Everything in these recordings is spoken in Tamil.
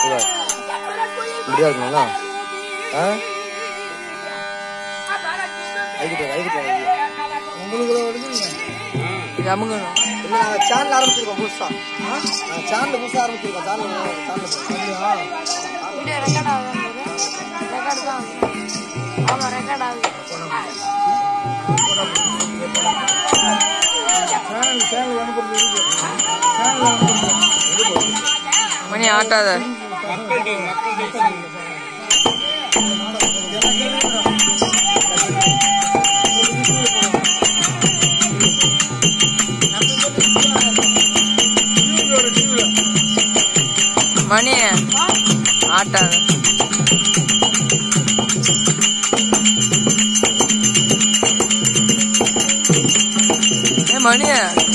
இப்படியா இருக்குங்களா ஆ ஐக்கிட்டு ஐக்கிட்டு உங்களுக்கு அமுகணும் இல்ல நாங்க சேனல் ஆரம்பிச்சிருக்கோம் புதுசா நாங்க சேனல் புதுசா ஆரம்பிச்சிருக்கோம் சேனல் சேனல் வீடியோ ரெக்கார்ட் ஆகுது ரெக்கார்டு தான் ஆமா ரெக்கார்ட் ஆகுது மணி ஆட்டாத மணி ஆட்டாத ஏ மணி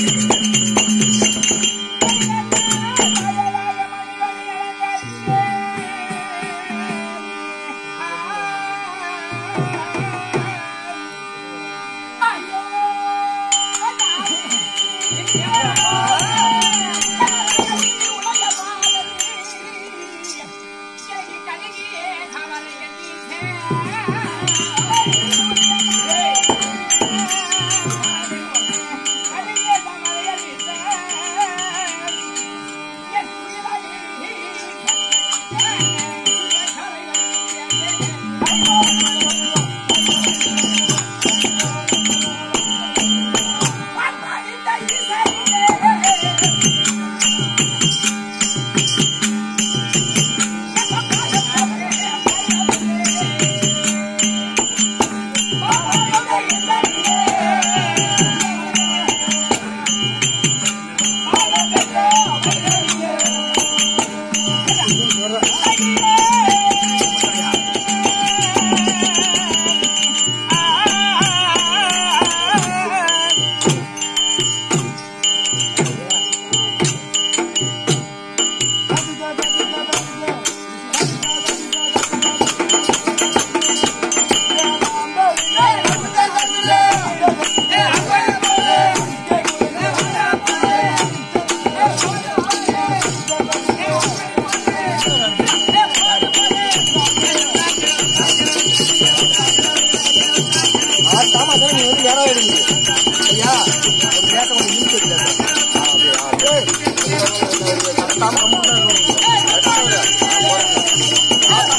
ஆமா சார் நீங்க வந்து யாராவது எடுங்க சரியா ஒரு கேட்ட கொஞ்சம் இழுத்து வைக்கல சார் ஆ, அப்படியே, ஆ, அப்படியே. கரெக்டான amount தான் இருக்கணும். கரெக்டான ஒரு- ஆ, போடுங்க.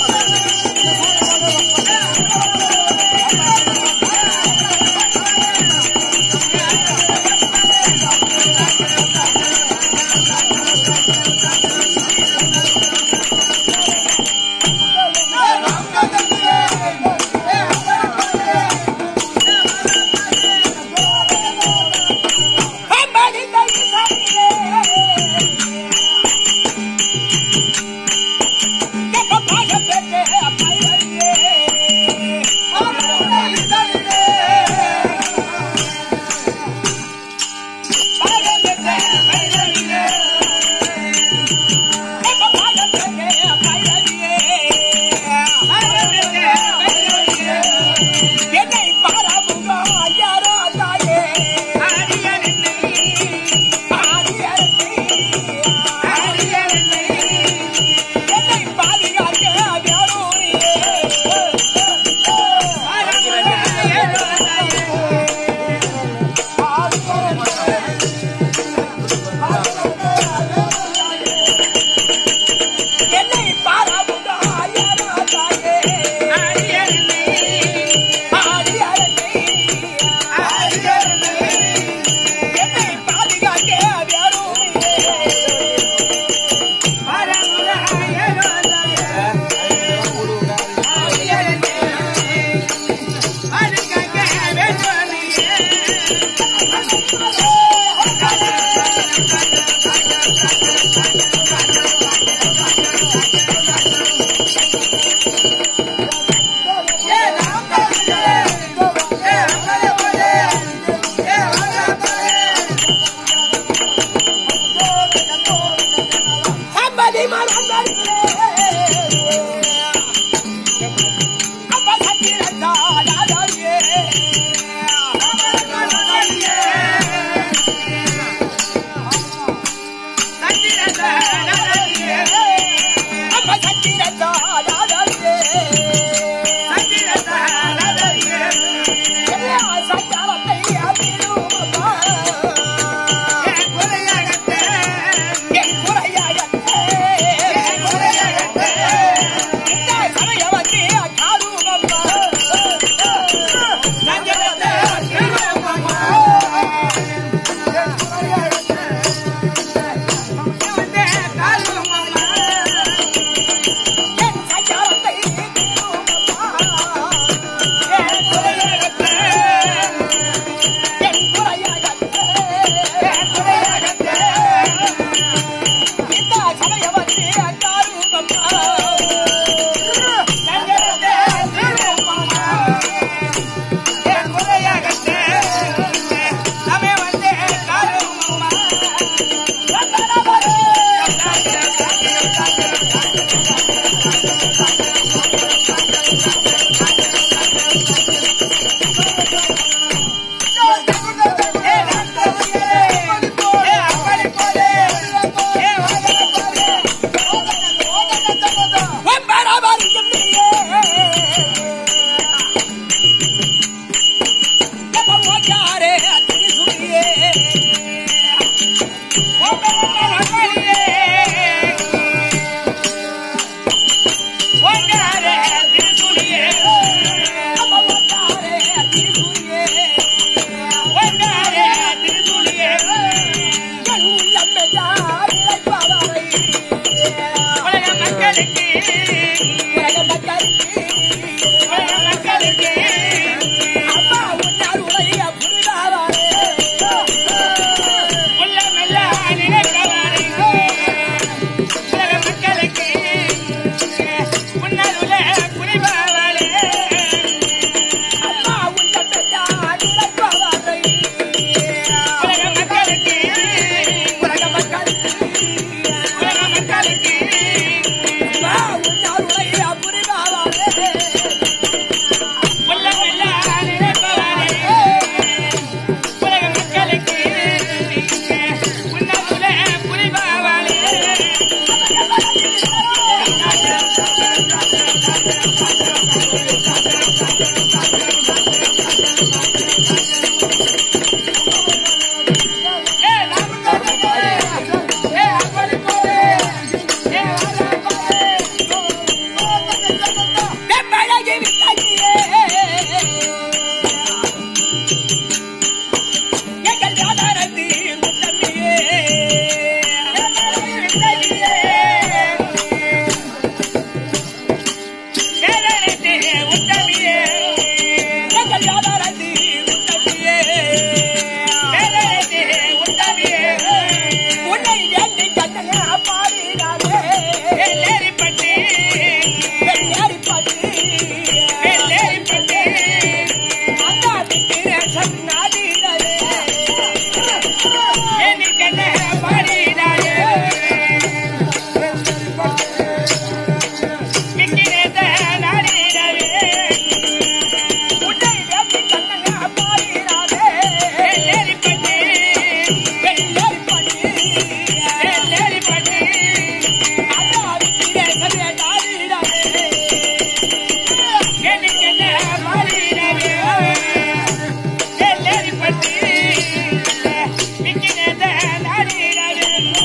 என்னை பாராமுகா ஐயாரா தாயே ஆரியனை ஆரியனை என்னை பாதுகாக்க வேறோரியே என்னை பாராமுகா ஐயாரா தாயே ஆரியனை ஆரியனை என்னை பாதுகாக்க வேறோரியே Somebody சங்கரத்தே திரும்பமா என் குறையகத்தே அமே வந்தே காருமம்மா உலக மக்களுக்கு உலக மக்களுக்கு உள்ளமெல்லாம் நினைப்பவரே உலக மக்களுக்கு உன்னருள புரிபவரே உலக மக்களுக்கு உலக மக்களுக்கு உலக மக்களுக்கு உள்ளமெல்லாம் நினைப்பவரே உலக மக்களுக்கு உன்னருள புரிபவரே ஏ நாமக்கலே ஏ அப்படி போலே ஏ வாடா போலே ஏ பழகி விட்டாயே ஏ கல்யாணத்தி முத்தமியே ஏ பழகி விட்டாயே ஏலனத்தி முத்தமியே ஏ கல்யாணத்தி முத்தமியே ஏலனத்தி முத்தமியே உன்னை வேண்டி கண்ணங்க பாடினாரே எல்லேரி பட்டி எல்லேரி பட்டி எல்லேரி பட்டி அந்த பிட்டிர சன்னாடினாரே என்னி கண்ண பாடினாரே பிட்டிரத நாடினாரே உன்னை வேண்டி கண்ணங்க பாடினாரே எல்லேரி பட்டி எல்லேரி பட்டி எல்லேரி பட்டி அந்த பிட்டிர சன்னாடினாரே என்னி கண்ண பாடினாரே எல்லேரி பட்டி பிட்டிரத நாடினாரே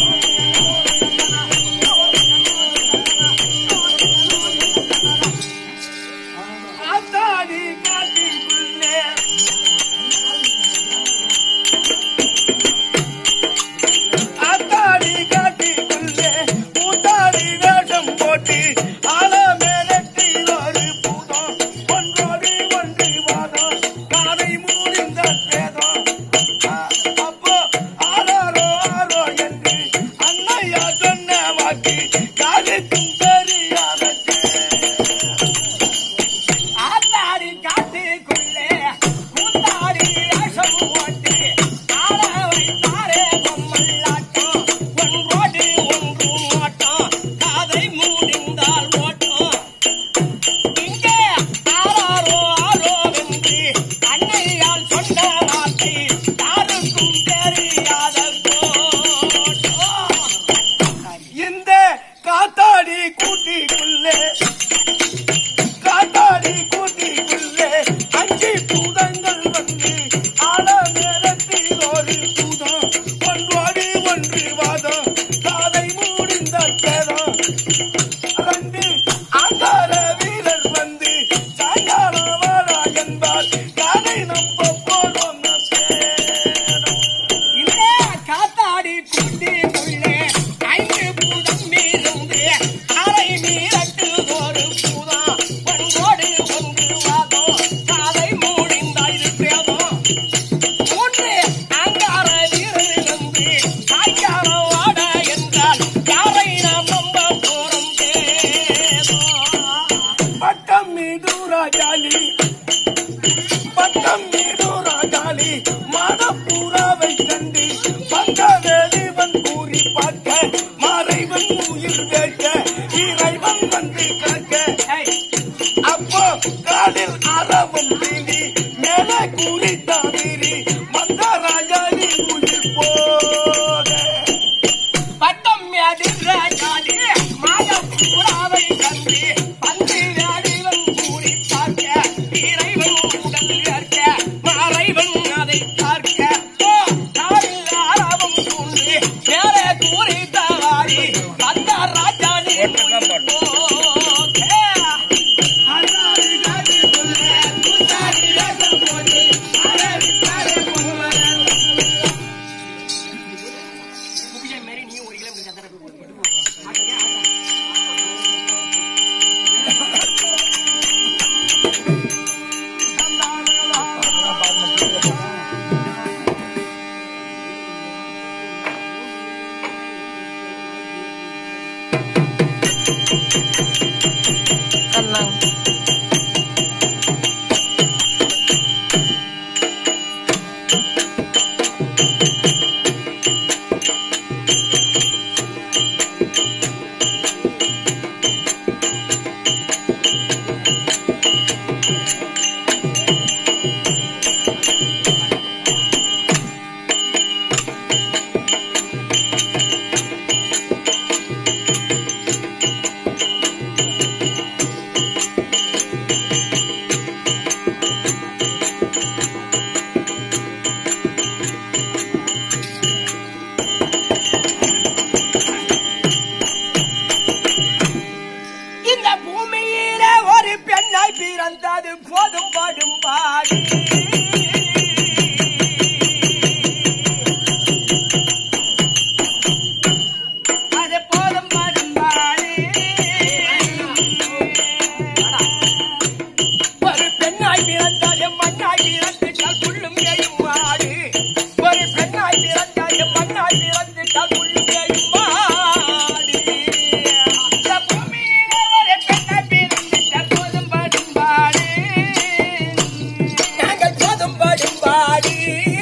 ஆத்தாடி காட்டிக்குள்ளே ஆத்தாடி காட்டிக்குள்ளே கூத்தாடி வேஷம் போட்டு ஆல மேலட்டி ஒரு பூதம் ஒன்றோடு ஒன்று வாதம் காதை மூடிந்த பேதம் அப்போ ஆராரோ ஆரோ என்று அன்னையா சொன்ன வாக்கு காதுக்கும் தெரியாதே ஆத்தாடி காட்டுக்குள்ளே கூத்தாடி வேஷம் போட்டு ஆட வைத்தாரே பொம்மல்லாட்டம் ஒன்றோடு ஒன்று ஓட்டம் காதை மூடிந்தால் ஓட்டம் இங்கே ஆராரோ ஆரோ என்று அன்னையால் சொன்ன வார்த்தை யாருக்கும் தெரியாத கோட்டம் இந்த காத்தாடி கூட்டிக்குள்ளே காத்தாடி கூட்டிக்குள்ளே அஞ்சு பூதங்கள் வந்து ஆழ நேரத்தில் ஒரு பூதம் ஒன்றோடு ஒன்று வாதம் காதை மூடிந்த பேதம் ரெண்டு ஆங்கார வீரர் வந்து சாயங்காலம் வாடா என்பார் காதை நம்ப போனோம் பேரம் இந்த காத்தாடி கூட்டிக்குள்ளே ஐந்து பூதம் மீறுந்து அரை மீறட்டு ஒரு பூதம் ஒன்றோடு ஒன்று வாதம் காதை மூடிந்தால் பேதம் மூன்று அங்கார வீரர் வந்து சாய்க்கார வாட என்றால் யாரை நாம் நம்ப போறோம் தேடும் காக்க அப்போ காலில் அரவம் தீண்டி மேலே குறித்தாவிரி மந்தராஜாவி உயிர் போக பட்டம் மேடின்ற காதி மாயம் புறாவை கண்டு பந்து வேடிவன் கூடி பார்க்க இறைவன் உடல் ஏற்க மறைவன் அதை பார்க்க ஓ நாளில் ஆரவம் கொண்டு மேலே கூறி தவாரி அந்த ராஜாணி உயிர் போக கண்ணாங்க இந்த பூமியில ஒரு பெண்ணாய் பிறந்தது போதும் படும் பாடி அது போதும் படும் பாடி ஒரு பெண்ணாய் பிறந்தது மண்ணாய் பிறந்துட்டால் புல்லும் மேயும் மாடு ஒரு பெண்ணாய் பிறந்தது மண்ணாய் பிறந்துட்டால் புல்லும் மேயும் மாடு இந்த பூமியிலே ஒரு பெண்ணாய் பிறந்துட்டால் போதும் படும் பாடு நாங்கள் போதும் படும் பாடு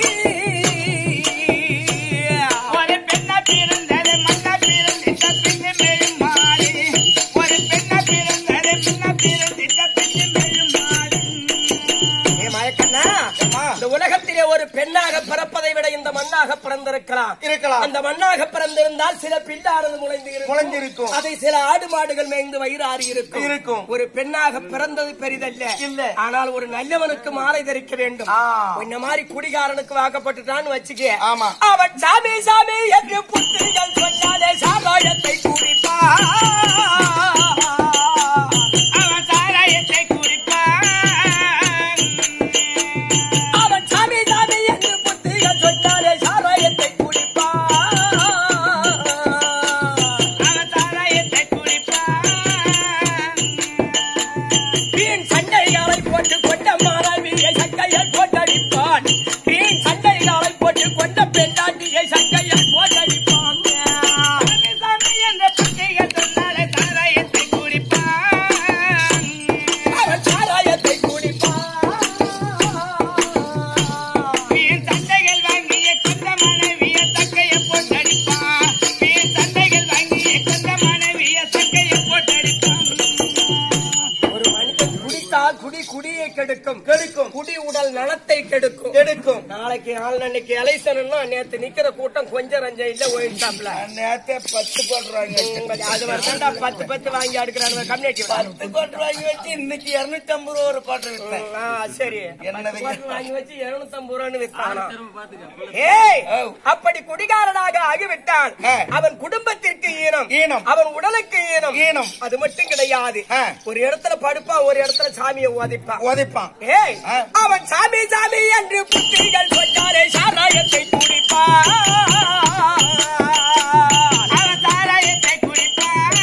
ஒரு பெண்ணா பிறந்தது மண்ணா பிறந்திட்ட பின்னு மேயும் மாடு ஒரு பெண்ணா பிறந்தது மண்ணா பிறந்திட்ட பின்னு மேயும் மாடு ஏ மயக்கண்ணா இந்த உலகத்திலே ஒரு பெண்ணாக பிறப்பதை விட இந்த மண்ணாக பிறந்திருக்கலாம் இருக்கலாம். அந்த மண்ணாக பிறந்திருந்தால் சில பில்லானது முளைந்து இருக்கும் முளைந்திருக்கும். அதை சில ஆடு மாடுகள் மேய்ந்து வயிறாறு இருக்கும் இருக்கும். ஒரு பெண்ணாக பிறந்தது பெரிதல்ல இல்ல. ஆனால் ஒரு நல்லவனுக்கு மாலை தரிக்க வேண்டும் ஆ. இந்த மாதிரி குடிகாரனுக்கு வாக்கப்பட்டுட்டான்னு வச்சுக்க ஆமா. அவன் சாமி சாமி என்று புத்திரிகள் சொன்னாலே சாராயத்தை குடிப்பா அவன் சாராயத்தை குடிப்பான் அவன் சாமி சாமி என்று புத்திரிகள் சொன்னாலே சாராயத்தை குடிப்பான் அவன் சாராயத்தை குடிப்பான் வீண் சண்டைகளை போட்டு கொண்ட மாணவியை சக்கையில் போட்டடிப்பான் வீண் சண்டைகளை போட்டு கொண்ட பெண்டாட்டியை சக்கையில் போட்டடிப்பான் சாமி, சாமி என்ற பட்டிகள் சொன்னாலே சாராயத்தை குடிப்பான் அவன் சாராயத்தை குடிப்பான் வீண் சண்டைகள் வாங்கிய கொண்ட மனைவிய சக்கையை போட்டடிப்பான் வீண் சண்டைகள் வாங்கிய கொண்ட மனைவிய சக்கையை போட்டடிப்பான் ஒரு மனிதன் குடித்தால் குடி குடியை கெடுக்கும் கெடுக்கும் குடி உடல் நலத்தை கெடுக்கும் கெடுக்கும். நாளைக்கு நாளைக்கு எலைசனா நேத்து நிக்கிற கூட்டம் கொஞ்சம் ரஞ்சம் இல்ல ஓயிட்டாப்ல நேத்தே பத்து போடுறாங்க அது வருஷம்டா பத்து பத்து வாங்கி அடுக்கிறாங்க கம்யூனிட்டி பத்து கோட்டு வாங்கி வச்சு இன்னைக்கு இருநூத்தி ஐம்பது ரூபா ஒரு கோட்டை விட்டேன் ஆ, சரி என்னது? பத்து கோட்டு வாங்கி வச்சு இருநூத்தி ஐம்பது ரூபான்னு வித்தானா ஏய் ஓ. அப்படி குடிகாரனாக ஆகிவிட்டான் ஆ. அவன் குடும்பத்திற்கு ஈனம் ஈனம். அவன் உடலுக்கு ஈனம் ஈனம். அது மட்டும் கிடையாது ஆ. ஒரு இடத்துல படுப்பான் ஒரு இடத்துல சாமியை உதைப்பான் உதைப்பான் ஏய் ஆ. அவன் சாமி சாமி என்று புத்திரிகள் சொன்னாரே சாராயத்தை குடிப்பான் அவன் சாராயத்தை குடிப்பான்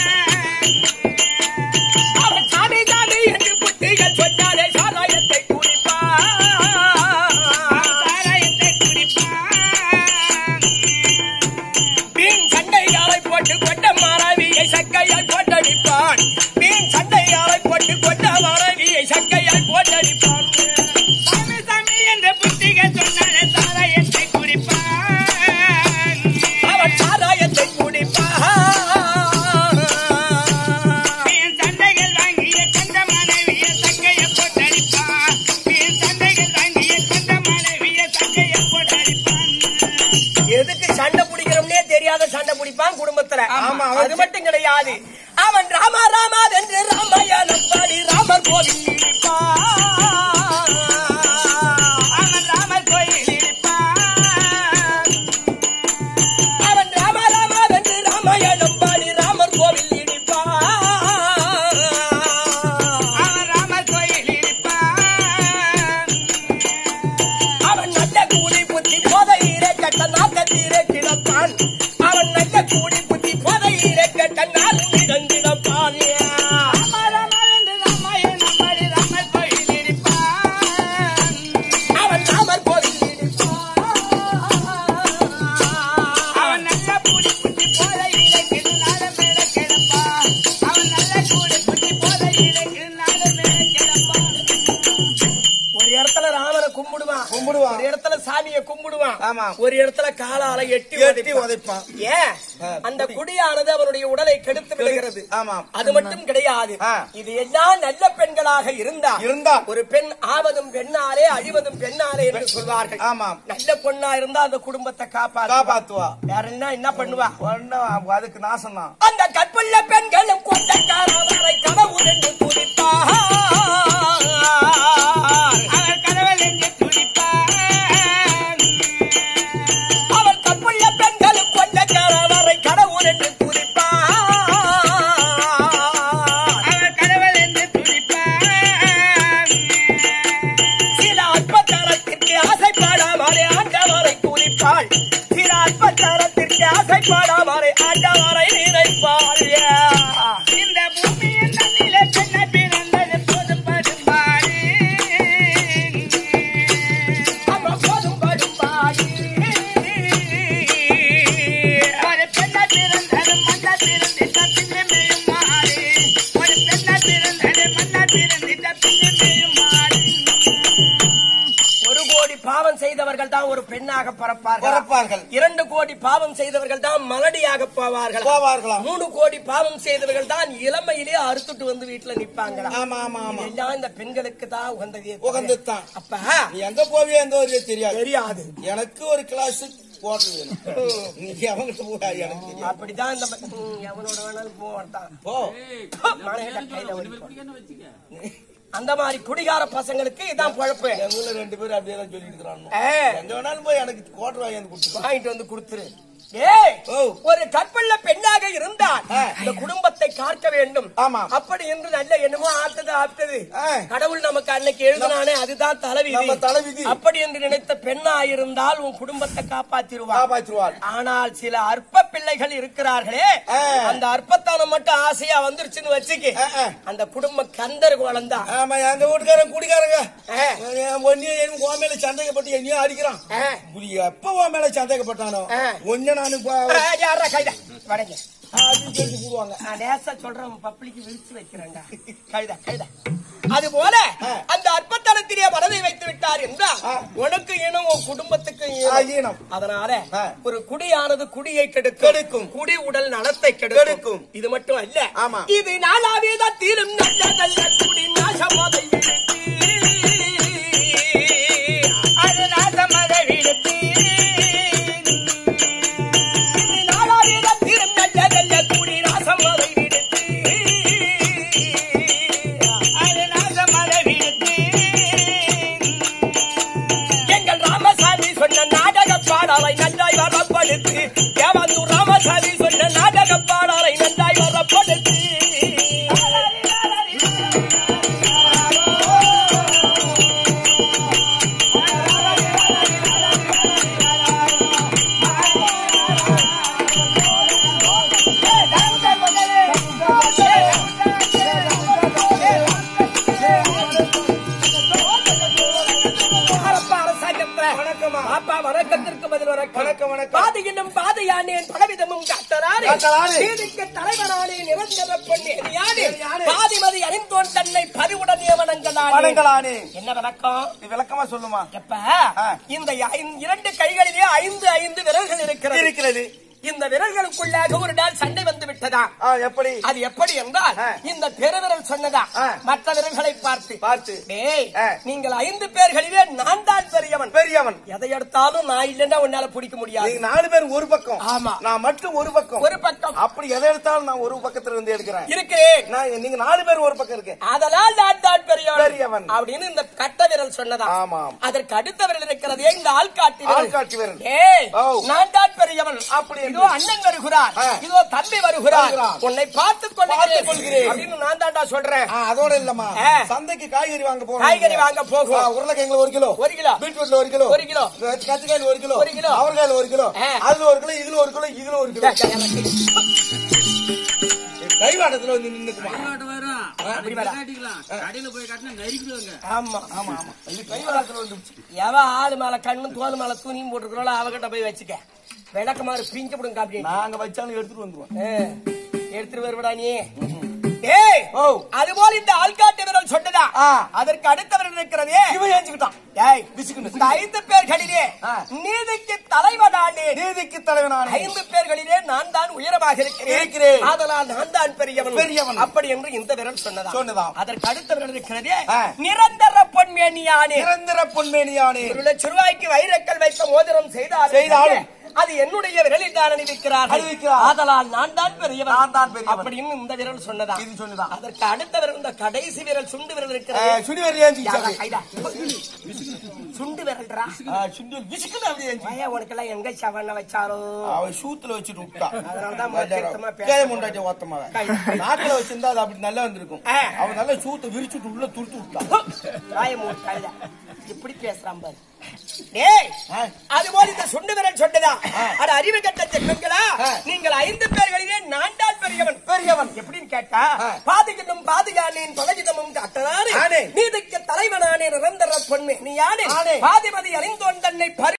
அவன் சாமி சாமி என்று புத்திரிகள் சொன்னாரே சாராயத்தை குடிப்பான் சாராயத்தை குடிப்பான் வீண் சண்டைகளை போட்டு கொண்ட மாணவியை சக்கையால் போட்டடிப்பான் வீண் சண்டைகளை போட்டு கொண்ட மாணவியை சக்கையால் போட்டடிப்பான் சாமி சாமி என்ற புத்திக சொன்னாலே சாராயத்தை குடிப்பான் அது மட்டும் கிடையாது அவன் ராமா ராமா என்று ராமாயணம் பாடி ராமர் கோவில் இருப்பான் அவன் ராமர் கோயில் இருப்பான் அவன் ராமா ராமா என்று ராமாயணம் பாடி ராமர் கோவில் இருப்பான் அவன் ராமர் கோயில் இருப்பான் அவன் நல்ல கூடி புத்தி போதையிலே கட்ட நாக்கத்தீரே கிடப்பான் அவன் நல்ல கூடி புத்தி போதையிலே கட்ட நாள் கிடந்திடப்பான் ராமர் என்று ராமாயணம் பாடி ராமர் கோயில் இருப்பான் அவன் ராமர் கோவில் இருப்பான் அவன் நல்ல பூடி புத்தி போல இலக்கின் நாட மேல கிடப்பான் அவன் நல்ல கூடி புத்தி போல இலக்கின் நாட மேல கிடப்பான் ஒரு இடத்துல ராமனை கும்பிடுவான் கும்பிடுவான். ஒரு இடத்துல சாமியை கும்பிடுவான் ஆமா. ஒரு இடத்துல காலால எட்டி எட்டி உதைப்பான். உதைப்பான். ஏன் ஆ, அந்த குடியானது அவனுடைய உடலை கெடுத்து விடுகிறது ஆமாம். அது மட்டும் கிடையாது ஆ. இது எல்லாம் நல்ல பெண்களாக இருந்தா இருந்தா. ஒரு பெண் ஆவதும் பெண்ணாலே அழிவதும் பெண்ணாலே என்று சொல்வார்கள் ஆமாம். நல்ல பொண்ணா இருந்தா அந்த குடும்பத்தை காப்பாத்து காப்பாத்துவா வேற என்ன என்ன பண்ணுவா ஒண்ணும் அதுக்கு நாசம் தான் அந்த கற்புள்ள பெண்களும் கொண்டக்காரவரை கடவுள் என்று துதிப்பார் அவன் கடவுள் என்று துடிப்பான் அவள் கற்புள்ள பெண்களும் கொண்டக்காரவரை கடவுள் என்று துதிப்பார் அவன் கடவுள் என்று துடிப்பான் சில அற்பத்தரத்திற்கு ஆசைப்படாமலே ஆண்டவரை துதிப்பாள் சில அற்பத்தரத்திற்கு ஆசைப்படாமலே ஆண்டவரை நினைப்பாள் இந்த பூமியின் தண்ணிலே பெண்ண பிறந்தது போதும் படும்பாடு அவ போதும் படுப்பாள் ஒரு பெண்ண பிறந்தது மண்ண பிறந்திட்ட பின்னு மேயும் மாடு ஒரு பெண்ண பிறந்தது மண்ண பிறந்திட்ட பின்னு மேயும் மாடு ஒரு கோடி பாவம் செய்தவர்கள் தான் ஒரு பெண்ணாக பிறப்பார்கள் பிறப்பார்கள். இரண்டு கோடி பாவம் செய்தவர்கள் தான் மலடியாக போவார்கள் போவார்களாம். மூணு கோடி பாவம் செய்தவர்கள் தான் இளமையிலே அறுத்துட்டு வந்து வீட்டுல நிப்பாங்களா ஆமா ஆமா ஆமா எல்லாம் இந்த பெண்களுக்கு தான் உகந்தது உகந்ததுதான். அப்ப நீ எங்க போவியோ எந்த ஒரு தெரியாது தெரியாது எனக்கு ஒரு கிளாஸ் போட்டு வேணும் நீ அவங்கிட்ட போடா எனக்கு தெரியாது அப்படிதான் இந்த ம- ம், எவனோட வேணாலும் போவான் போ மனைவிட்ட கையில வலிக்கும். அந்த மாதிரி குடிகார பசங்களுக்கு இதான் பொழப்பு எங்களை ரெண்டு பேரும் அப்படியே தான் சொல்லிட்டு இருக்கிறாங்க ஏ, எங்க வேணாலும் போய் எனக்கு கோட்டை வாங்கி வந்து கொடுத்துருவான் வாங்கிட்டு வந்து கொடுத்துரு ஏய் ஓ. ஒரு கற்புள்ள பெண்ணாக இருந்தால் ஆ. இந்த குடும்பத்தை காக்க வேண்டும் ஆமா. அப்படி என்று நல்ல என்னமோ ஆத்தது ஆப்தது ஆ. கடவுள் நமக்கு அன்னைக்கு எழுதினானே அதுதான் தலைவிதி நம்ம தலைவிதி. அப்படி என்று நினைத்த பெண்ணா இருந்தால் உன் குடும்பத்தை காப்பாத்திருவா காப்பாற்றுவாள் ஆனால் சில அற்ப பிள்ளைகள் இருக்கிறார்களே ஆ. அந்த அற்பத்தனம் மட்டும் ஆசையா வந்துருச்சுன்னு வச்சுக்க ஆ, ஆ. அந்த குடும்பம் கந்தர் குழந்தான் ஆமா எங்க வீட்டுக்காரன் குடிக்காரங்க ஆ. ஒன்னியும் எனக்கு உன் மேல சந்தேகப்பட்டு என்னையும் அடிக்கிறான் ஆ. குடி எப்ப உன் மேல சந்தேகப்பட்டானோ ஆ. ஒன்னு நானு பா- யாரா கைதா வடங்க அப்படின்னு சொல்லி போடுவாங்க நான் லேசா சொல்றேன் பப்ளிக்கு விரிச்சு வைக்கிறேன்டா கைதா கைதா அது போல ஆ. அந்த அற்பத்தனத்திலே மனதை வைத்து விட்டார் என்றால் ஆ. உனக்கு இனம் உன் குடும்பத்துக்கு ஆ, ஈனம். அதனால ஆ. ஒரு குடியானது குடியை கெடுக்கும் கெடுக்கும். குடி உடல் நலத்தை கெடுக்கும் கெடுக்கும். இது மட்டும் அல்ல ஆமா. இது நாளாவேதான் தீரும் நல்ல நல்ல குடி நாசமதை விடுத்து அது நாசமத விடுத்து இது நாளாவேதான் தீரும் நல்ல நல்ல குடி நாசமதை விடுத்து அது நாசமத விடுத்து எங்கள் ராமசாமி சொன்ன நாடக பாடலை நன்றாய் வரப்படுத்து தேவந்தூர் ராமசாமி சொன்ன நாடக பாடலை நன்றாய் வரப்படுத்து அரப்பா அரசாங்கத்துல வணக்கம்மா. பாப்பா வணக்கத்திற்கு பதில் வணக்கம் வணக்கம், வணக்கம். பாதையினும் பாதையானேன் பலவிதமும் காத்தரானே காத்தரானே. நீதிக்கு தலைவனானே நிரந்தர பொன்னேன் யானே யானே. பாதிமதி அறிந்தோன் தன்னை பறிவுடன் நியமனங்களானே வணங்கலானே என்ன வணக்கம் நீ விளக்கமா சொல்லுமா எப்ப ஆ. இந்த ஐந்து- இரண்டு கைகளிலே ஐந்து ஐந்து விரல்கள் இருக்கிறது இருக்கிறது இந்த விரல்களுக்குள்ளாக ஒரு நாள் சண்டை வந்து விட்டதா ஆ, எப்படி அது எப்படி என்றால் ஆ. இந்த பெருவிரல் சொன்னதா ஆ. மற்ற விரல்களை பார்த்து பார்த்து டேய் ஆ. நீங்கள் ஐந்து பேர்களிலே நான் தான் பெரியவன் பெரியவன் எதை எடுத்தாலும் நான் இல்லைன்னா உன்னால பிடிக்க முடியாது நீங்க நாலு பேர் ஒரு பக்கம் ஆமா. நான் மட்டும் ஒரு பக்கம் ஒரு பக்கம் அப்படி எதை எடுத்தாலும் நான் ஒரு பக்கத்துல இருந்து எடுக்கிறேன் இருக்கிறேன் நான் நீங்க நாலு பேர் ஒரு பக்கம் இருக்கு அதனால் நான் தான் பெரியவன் பெரியவன். அப்படின்னு இந்த கட்ட விரல் சொன்னதா ஆமாம். அதற்கு அடுத்த விரல் இருக்கிறதே இந்த ஆள்காட்டி விரல் ஆள்காட்டி விரல். ஏய் ஓ. நான் தான் பெரியவன் அப்படி என்று. இதோ அண்ணன் வருகிறார் ஆ. இதோ தம்பி வருகிறார் வருகிறார். உன்னை பார்த்துக் கொள்கிறேன் பார்த்துக் கொள்கிறேன். அப்படின்னு நான் தான்டா சொல்றேன் ஆ, அதோட இல்லம்மா ஆ. சந்தைக்கு காய்கறி வாங்க போறோம் காய்கறி வாங்க போகும். ஆ, உருளைக்கிழங்குல ஒரு கிலோ ஒரு கிலோ. பீட்ரூட்ல ஒரு கிலோ ஒரு கிலோ. கத்திரிக்காயில ஒரு கிலோ ஒரு கிலோ. அவரைக்காயில ஒரு கிலோ ஆ. அதுல ஒரு கிலோ இதுல ஒரு கிலோ இதுல ஒரு கிலோ கைவாட்டத்துல வந்து நின்னுக்குமா கைவாட்டு வரும். அப்படி அது வரா. காட்டிக்கலாம். கடையில போய் காட்டினா நறுக்கிடுவாங்க. ஆமா ஆமா ஆமா இது கைவாட்டத்துல வந்துருச்சு எவன் ஆளு மேல கண்ணும் தோல் மேல துணியும் போட்டுக்கிறோம் அவகிட்ட போய் வச்சுக்க விளக்கமாறு பிஞ்சு விடுங்க அப்படி நாங்க வச்சாலும் எடுத்துட்டு வந்துருவோம் ஆ, எடுத்துட்டு வருவடா நீ ஏய் ஓ. அதுபோல் இந்த ஆள்காட்டு விரல் சொன்னதா ஆ. அதற்கு அடுத்தவர்கள் இருக்கிறதே இவன் ஏஞ்சுக்கிட்டான் ஏய் விசுக்குன்னு. இந்த ஐந்து பேர்களிலே ஆ. நீதிக்கு தலைவனானே நீதிக்கு தலைவனானே ஐந்து பேர்களிலே நான் தான் உயரமாக இருக்கிறேன் இருக்கிறேன். அதனால் நான் தான் பெரியவன் பெரியவன். அப்படி என்று இந்த விரல் சொன்னதா சொன்னதாம். அதற்கு அடுத்த விரல் இருக்கிறதே ஆ. நிரந்தர பொன்மேனியானே நிரந்தர பொன்மேனியானே ஒரு லட்ச ரூபாய்க்கு வைரக்கல் வைத்த மோதிரம் செய்தார் செய்தாலும். அது என்னுடைய விரலில் தான் அணிவிக்கிறார் அணிவிக்கிறார். ஆதலால் நான் தான் பெரியவன் நான் தான் பெரியவன். அப்படின்னு இந்த விரல் சொன்னதா இது சொன்னதாம். அதற்கு அடுத்த விரல் இந்த கடைசி விரல் சுண்டு விரல் ஆ, இருக்கிறது சுடிவர் ஏஞ்சிக்கிச்சாரு கைதா. சுண்டு விரல்றா சுடிவர் விசுக்குன்னு அப்படியே ஏஞ்சி பையன் உனக்கெல்லாம் எங்க சவண்ண வச்சாரோ அவன் சூத்துல வச்சுட்டு விட்டா அதனாலதான் மத்தியமா பேச கேள முண்டாட்டி ஓத்தமாவ நாக்கில வச்சிருந்தா அது அப்படி நல்லா வந்திருக்கும் ஆ. அவன் நல்லா சூத்த விரிச்சுட்டு உள்ள துருத்து விட்டா வாய மூடு கழுத இப்படி பேசுறான் பாரு டேய் ஆ. அதுபோல் இந்த சுண்டு விரல் சொன்னதா அட அறிவு கட்ட செக்கங்களா ஆ. நீங்கள் ஐந்து பேர்களிலே நான் தான் பெரியவன் பெரியவன். எப்படின்னு கேட்டா ஆ. பாதிக்கணும் பாதுகானேன் பலகிதமும் கட்டனானே ஆனே. நீதிக்கு தலைவனானே நிரந்தர பொண்ணு நீ யானே ஆனே. பாதிபதி அறிந்தோன் தன்னை பரி